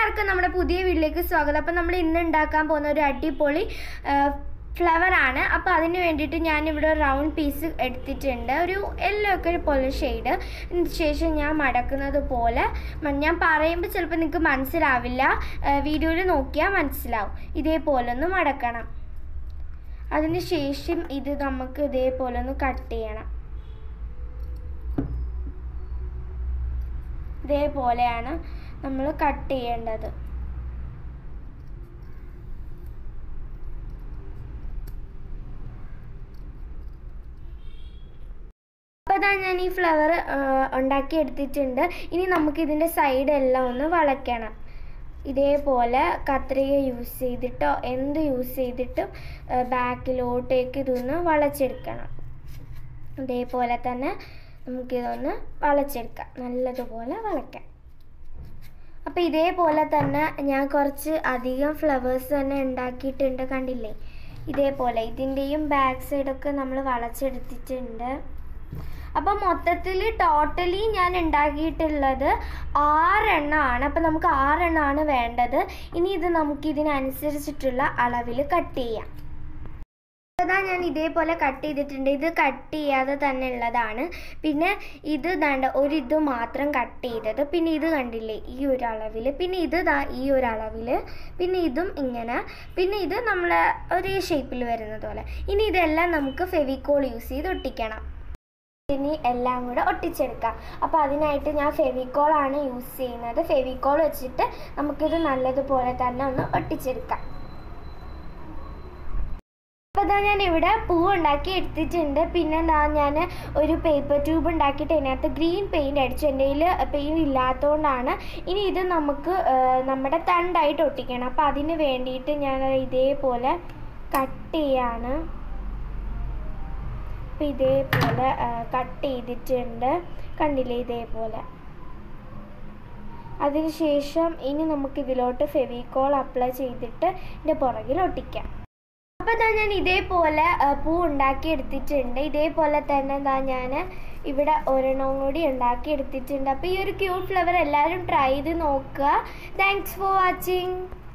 എല്ലാവർക്കും നമ്മുടെ പുതിയ വീട്ടിലേക്ക് സ്വാഗതം അപ്പം നമ്മൾ ഇന്ന് ഉണ്ടാക്കാൻ പോകുന്ന ഒരു അടിപൊളി ഫ്ലവർ ആണ് അപ്പോൾ അതിന് വേണ്ടിയിട്ട് ഞാനിവിടെ റൗണ്ട് പീസ് എടുത്തിട്ടുണ്ട് ഒരു യെല്ലോ ഒക്കെ ഒരു പോലെ ഷെയ്ഡ് ശേഷം ഞാൻ മടക്കുന്നത് പോലെ മ- ഞാൻ പറയുമ്പോൾ ചിലപ്പോൾ നിങ്ങൾക്ക് മനസ്സിലാവില്ല വീഡിയോയിൽ നോക്കിയാൽ മനസ്സിലാവും ഇതേപോലെ ഒന്ന് മടക്കണം അതിന് ശേഷം ഇത് നമുക്ക് ഇതേപോലെ ഒന്ന് കട്ട് ചെയ്യണം ഇതേപോലെയാണ് നമ്മൾ കട്ട് ചെയ്യേണ്ടത് അപ്പോൾ ഇതാ ഞാൻ ഈ ഫ്ലവർ ഉണ്ടാക്കി എടുത്തിട്ടുണ്ട് ഇനി നമുക്ക് ഇതിൻ്റെ സൈഡ് എല്ലാം ഒന്ന് വളയ്ക്കണം ഇതേപോലെ കത്രിക യൂസ് ചെയ്തിട്ടോ എന്ത് യൂസ് ചെയ്തിട്ടും ബാക്കിലോട്ടേക്ക് ഇതൊന്ന് വളച്ചെടുക്കണം ഇതേപോലെ തന്നെ നമുക്കിതൊന്ന് വളച്ചെടുക്കാം നല്ലതുപോലെ വളയ്ക്കാം അപ്പോൾ ഇതേപോലെ തന്നെ ഞാൻ കുറച്ച് അധികം ഫ്ലവേഴ്സ് തന്നെ ഉണ്ടാക്കിയിട്ടുണ്ട് കണ്ടില്ലേ ഇതേപോലെ ഇതിൻ്റെയും ബാക്ക് സൈഡൊക്കെ നമ്മൾ വളച്ചെടുത്തിട്ടുണ്ട് അപ്പോൾ മൊത്തത്തിൽ ടോട്ടലി ഞാൻ ഉണ്ടാക്കിയിട്ടുള്ളത് ആറെണ്ണമാണ് അപ്പോൾ നമുക്ക് ആറെണ്ണമാണ് വേണ്ടത് ഇനി ഇത് നമുക്ക് ഇതിനനുസരിച്ചിട്ടുള്ള അളവിൽ കട്ട് ചെയ്യാം അതാ ഞാൻ ഇതേപോലെ കട്ട് ചെയ്തിട്ടുണ്ട് ഇത് കട്ട് ചെയ്യാതെ തന്നെ ഉള്ളതാണ് പിന്നെ ഇത് ദാണ്ട ഒരു ഇത് മാത്രം കട്ട് ചെയ്തത് പിന്നെ ഇത് കണ്ടില്ലേ ഈ ഒരു അളവിൽ പിന്നെ ഇത് ദാ ഈ ഒരു അളവിൽ പിന്നെ ഇതും ഇങ്ങനെ പിന്നെ ഇത് നമ്മളെ ഒരേ ഷേപ്പിൽ വരുന്നത് പോലെ ഇനി ഇതെല്ലാം നമുക്ക് ഫെവിക്കോൾ യൂസ് ചെയ്ത് ഒട്ടിക്കണം ഇനി എല്ലാം കൂടെ ഒട്ടിച്ചെടുക്കാം അപ്പോൾ അതിനായിട്ട് ഞാൻ ഫെവിക്കോൾ ആണ് യൂസ് ചെയ്യുന്നത് ഫെവിക്കോൾ വെച്ചിട്ട് നമുക്കിത് നല്ലതുപോലെ തന്നെ ഒന്ന് ഒട്ടിച്ചെടുക്കാം അപ്പോൾ ഇതാ ഞാൻ ഇവിടെ പൂ ഉണ്ടാക്കി എടുത്തിട്ടുണ്ട് പിന്നെ എന്താ ഞാൻ ഒരു പേപ്പർ ട്യൂബ് ഉണ്ടാക്കിയിട്ട് അതിനകത്ത് ഗ്രീൻ പെയിൻറ് അടിച്ചു എൻ്റെ കയ്യിൽ പെയിൻറ് ഇല്ലാത്തതുകൊണ്ടാണ് ഇനി ഇത് നമുക്ക് ആ, നമ്മുടെ തണ്ടായിട്ട് ഒട്ടിക്കണം അപ്പോൾ അതിന് വേണ്ടിയിട്ട് ഞാൻ ഇതേപോലെ കട്ട് ചെയ്യാണ് അപ്പോൾ ഇതേപോലെ കട്ട് ചെയ്തിട്ടുണ്ട് കണ്ടില്ലേ ഇതേപോലെ അതിനുശേഷം ഇനി നമുക്ക് ഇതിലോട്ട് ഫെവിക്കോൾ അപ്ലൈ ചെയ്തിട്ട് ഇതിൻ്റെ പുറകിൽ ഒട്ടിക്കാം അപ്പോൾ ഇതാ ഞാൻ ഇതേപോലെ ആ, പൂ ഉണ്ടാക്കി എടുത്തിട്ടുണ്ട് ഇതേപോലെ തന്നെ എന്താ ഞാൻ ഇവിടെ ഒരെണ്ണം കൂടി ഉണ്ടാക്കി എടുത്തിട്ടുണ്ട് അപ്പോൾ ഈ ഒരു ക്യൂട്ട് ഫ്ലവർ എല്ലാവരും ട്രൈ ചെയ്ത് നോക്കുക താങ്ക്സ് ഫോർ വാച്ചിങ്